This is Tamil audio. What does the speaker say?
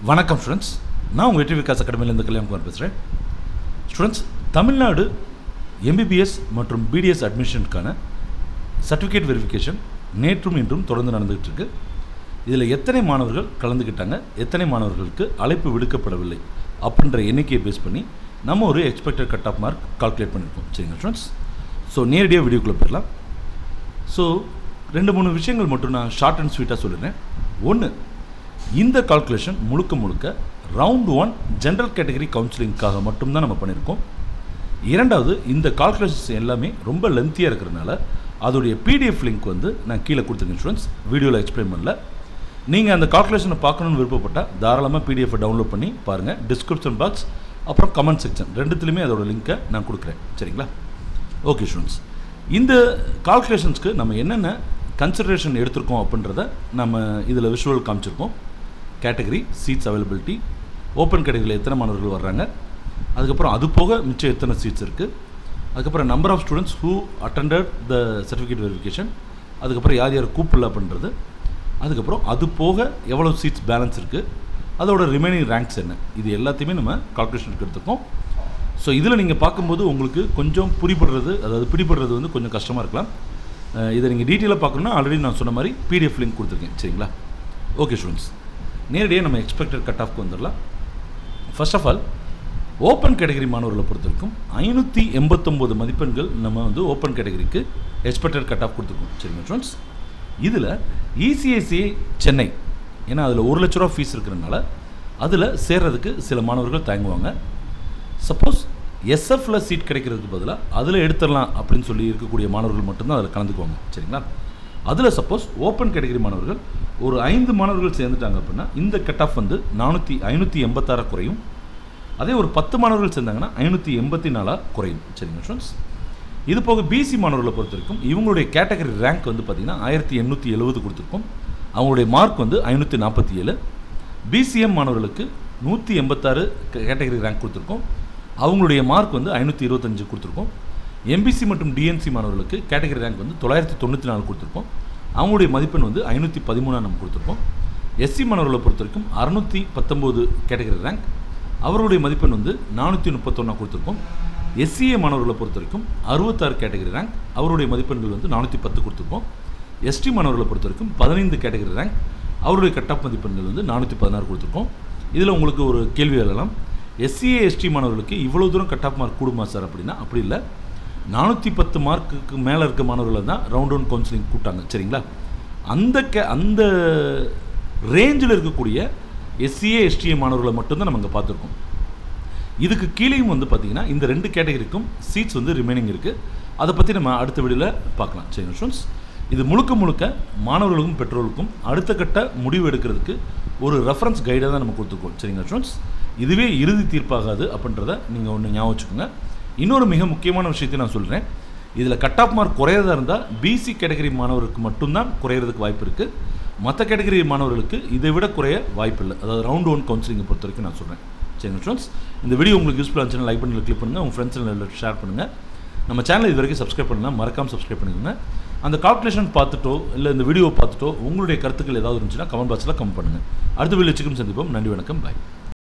வணக்கம் ஸ்டூடெண்ட்ஸ் நான் உங்கள் வெற்றி விகாஸ் அகாடமிலேருந்து கல்யாணகுமார் பேசுகிறேன் ஸ்டூடெண்ட்ஸ் தமிழ்நாடு எம்பிபிஎஸ் மற்றும் பிடிஎஸ் அட்மிஷனுக்கான சர்டிஃபிகேட் வெரிஃபிகேஷன் நேற்றும் இன்றும் தொடர்ந்து நடந்துகிட்டு இருக்கு இதில் எத்தனை மாணவர்கள் கலந்துக்கிட்டாங்க எத்தனை மாணவர்களுக்கு அழைப்பு விடுக்கப்படவில்லை அப்படின்ற எண்ணிக்கையை பேஸ் பண்ணி நம்ம ஒரு expected cut off mark calculate பண்ணியிருக்கோம் சரிங்க ஸ்டூடெண்ட்ஸ் ஸோ நேரடியாக வீடியோக்குள்ளே போயிடலாம் ஸோ ரெண்டு மூணு விஷயங்கள் மட்டும் நான் ஷார்ட் அண்ட் ஸ்வீட்டாக சொல்லிடுறேன் ஒன்று இந்த கால்குலேஷன் முழுக்க முழுக்க ரவுண்ட் ஒன் ஜென்ரல் கேட்டகரி கவுன்சிலிங்காக மட்டும்தான் நம்ம பண்ணியிருக்கோம் இரண்டாவது இந்த கால்குலேஷன்ஸ் எல்லாமே ரொம்ப லென்த்தியாக இருக்கிறதுனால அதோடைய பிடிஎஃப் லிங்க் வந்து நான் கீழே கொடுத்துருக்கேன் ஸ்டூடெண்ட்ஸ் வீடியோவில் எக்ஸ்பிளைன் பண்ணல நீங்கள் அந்த கால்குலேஷனை பார்க்கணுன்னு விருப்பப்பட்டால் தாராளமாக பிடிஎஃப் டவுன்லோட் பண்ணி பாருங்கள் டிஸ்கிரிப்ஷன் பாக்ஸ் அப்புறம் கமெண்ட் செக்ஷன் ரெண்டுத்துலையுமே அதோட லிங்க்கை நான் கொடுக்குறேன் சரிங்களா ஓகே ஸ்டூடெண்ட்ஸ் இந்த கால்குலேஷன்ஸ்க்கு நம்ம என்னென்ன கன்சிடரேஷன் எடுத்திருக்கோம் அப்படின்றத நம்ம இதில் விஷுவல் காமிச்சிருக்கோம் கேட்டகரி சீட்ஸ் அவைலபிலிட்டி ஓப்பன் கேட்டகரியில் எத்தனை மாணவர்கள் வர்றாங்க அதுக்கப்புறம் அது போக மிச்சம் எத்தனை சீட்ஸ் இருக்குது அதுக்கப்புறம் number of students who attended the certificate verification அதுக்கப்புறம் யார் யார் கூப்பிடல அப்படின்றது அதுக்கப்புறம் அது போக எவ்வளோ சீட்ஸ் பேலன்ஸ் இருக்குது அதோட ரிமைனிங் ரேங்க்ஸ் என்ன இது எல்லாத்தையுமே நம்ம கால்குலேஷனுக்கு எடுத்துக்கோம் ஸோ இதில் நீங்கள் பார்க்கும்போது உங்களுக்கு கொஞ்சம் புரிபடுறது அதாவது பிடிபடுறது வந்து கொஞ்சம் கஷ்டமாக இருக்கலாம் அஹ் இதை நீங்கள் டீட்டெயிலாக பார்க்கணுன்னா ஆல்ரெடி நான் சொன்ன மாதிரி பிடிஎஃப் லிங்க் கொடுத்துருக்கேன் சரிங்களா ஓகே ஸ்டூடெண்ட்ஸ் நேரடியாக நம்ம எக்ஸ்பெக்டட் கட் ஆஃப்க்கு வந்துடலாம் first of all open category மாணவர்களை பொறுத்த வரைக்கும் ஐநூற்றி எண்பத்தொம்போது மதிப்பெண்கள் நம்ம வந்து ஓப்பன் கேட்டகரிக்கு எக்ஸ்பெக்டட் கட் ஆஃப் கொடுத்துருக்கோம் சரிங்க ஸ்டூடெண்ட்ஸ் இதில் இசிஐசிஐ சென்னை ஏன்னா அதில் ஒரு லட்ச ரூபா ஃபீஸ் இருக்கிறனால அதில் சேர்றதுக்கு சில மாணவர்கள் தயங்குவாங்க சப்போஸ் எஸ்எஃப்ல சீட் கிடைக்கிறதுக்கு பதிலாக அதில் எடுத்துடலாம் அப்படின்னு சொல்லி இருக்கக்கூடிய மாணவர்கள் மட்டும்தான் அதில் கலந்துக்குவாங்க சரிங்களா அதில் சப்போஸ் ஓப்பன் கேட்டகரி மாணவர்கள் ஒரு ஐந்து மாணவர்கள் சேர்ந்துட்டாங்க அப்படின்னா இந்த கட் ஆஃப் வந்து நானூற்றி ஐநூற்றி எண்பத்தாறு குறையும் அதே ஒரு பத்து மாணவர்கள் சேர்ந்தாங்கன்னா ஐநூற்றி எண்பத்தி நாலாக குறையும் சரிங்க ஸ்டூடெண்ட்ஸ் இது போக பிசி மாணவர்களை பொறுத்த வரைக்கும் இவங்களுடைய கேட்டகரி ரேங்க் வந்து பார்த்திங்கன்னா ஆயிரத்தி எண்ணூற்றி எழுபது கொடுத்துருக்கோம் அவங்களுடைய மார்க் வந்து ஐநூற்றி நாற்பத்தி ஏழு பிசிஎம் மாணவர்களுக்கு நூற்றி எண்பத்தாறு கேட்டகரி ரேங்க் கொடுத்துருக்கோம் அவங்களுடைய மார்க் வந்து ஐநூற்றி இருபத்தஞ்சு கொடுத்துருக்கோம் எம்பிசி மற்றும் டிஎன்சி மாணவர்களுக்கு கேட்டகரி ரேங்க் வந்து தொள்ளாயிரத்தி தொண்ணூற்றி நாலு கொடுத்துருக்கோம் அவங்களுடைய மதிப்பெண் வந்து ஐநூற்றி பதிமூணாக நம்ம கொடுத்துருக்கோம் எஸ்சி மாணவர்களை பொறுத்த வரைக்கும் அறுநூற்றி பத்தொம்போது கேட்டகரி ரேங்க் அவருடைய மதிப்பெண் வந்து நானூற்றி முப்பத்தொன்னா கொடுத்துருக்கோம் எஸ்சிஏ மாணவர்களை பொறுத்த வரைக்கும் அறுபத்தாறு கேட்டகரி ரேங்க் அவருடைய மதிப்பெண்கள் வந்து நானூற்றி பத்து கொடுத்துருக்கோம் எஸ்டி மாணவர்களை பொறுத்த வரைக்கும் பதினைந்து கேட்டகரி ரேங்க் அவருடைய கட்டாப் மதிப்பெண்கள் வந்து நானூற்றி பதினாறு கொடுத்துருக்கோம் இதில் உங்களுக்கு ஒரு கேள்வி எழலாம் எஸ்சிஏ எஸ்டி மாணவர்களுக்கு இவ்வளோ தூரம் கட் ஆஃப் மார்க் கூடுமா சார் அப்படின்னா அப்படி இல்லை நானூற்றி பத்து மார்க்குக்கு மேலே இருக்க மாணவர்களை தான் ரவுண்ட் ஒன் கவுன்சிலிங் கூட்டாங்க சரிங்களா அந்த கே அந்த ரேஞ்சில் இருக்கக்கூடிய எஸ்சிஏ எஸ்டிஏ மாணவர்களை மட்டும்தான் நம்ம இங்கே பார்த்துருக்கோம் இதுக்கு கீழேயும் வந்து பார்த்தீங்கன்னா இந்த ரெண்டு கேட்டகரிக்கும் சீட்ஸ் வந்து ரிமைனிங் இருக்குது அதை பற்றி நம்ம அடுத்த வீடியோவில் பார்க்கலாம் சரிங்க ஸ்டூடெண்ட்ஸ் இது முழுக்க முழுக்க மாணவர்களுக்கும் பெற்றோருக்கும் அடுத்த கட்ட முடிவு எடுக்கிறதுக்கு ஒரு ரெஃபரன்ஸ் கைடாக தான் நம்ம கொடுத்துருக்கோம் சரிங்களா ஸ்டூடெண்ட்ஸ் இதுவே இறுதி தீர்ப்பாகாது அப்படின்றத நீங்கள் ஒன்று ஞாபகம் வச்சுக்கோங்க இன்னொரு மிக முக்கியமான விஷயத்தை நான் சொல்கிறேன் இதில் கட் ஆஃப் மார்க் குறையதாக இருந்தால் பிசி கேட்டகரி மாணவருக்கு மட்டும்தான் குறையிறதுக்கு வாய்ப்பு இருக்குது மற்ற கேட்டகரி மாணவர்களுக்கு இதை விட குறைய வாய்ப்பு இல்லை அதாவது ரவுண்ட் ஒன் கவுன்சிலிங்கை பொறுத்த வரைக்கும் நான் சொல்கிறேன் சரிங்க ஸ்டூடெண்ட்ஸ் இந்த வீடியோ உங்களுக்கு யூஸ்ஃபுல்லாக இருந்துச்சுன்னா லைக் பண்ணி கிளிக் பண்ணுங்கள் உங்கள் ஃப்ரெண்ட்ஸ் ஷேர் பண்ணுங்கள் நம்ம சேனல் இது வரைக்கும் சப்ஸ்கிரைப் பண்ணலாம் மறக்காமல் சப்ஸ்கிரைப் பண்ணிக்கோங்க அந்த கால்குலேஷன் பார்த்துட்டோ இல்லை இந்த வீடியோ பார்த்துட்டோ உங்களுடைய கருத்துக்கள் ஏதாவது இருந்துச்சுன்னா கமெண்ட் பாக்ஸில் கமெண்ட் பண்ணுங்கள் அடுத்த வீடியோ சிக்கன் சந்திப்போம் நன்றி வணக்கம் பாய்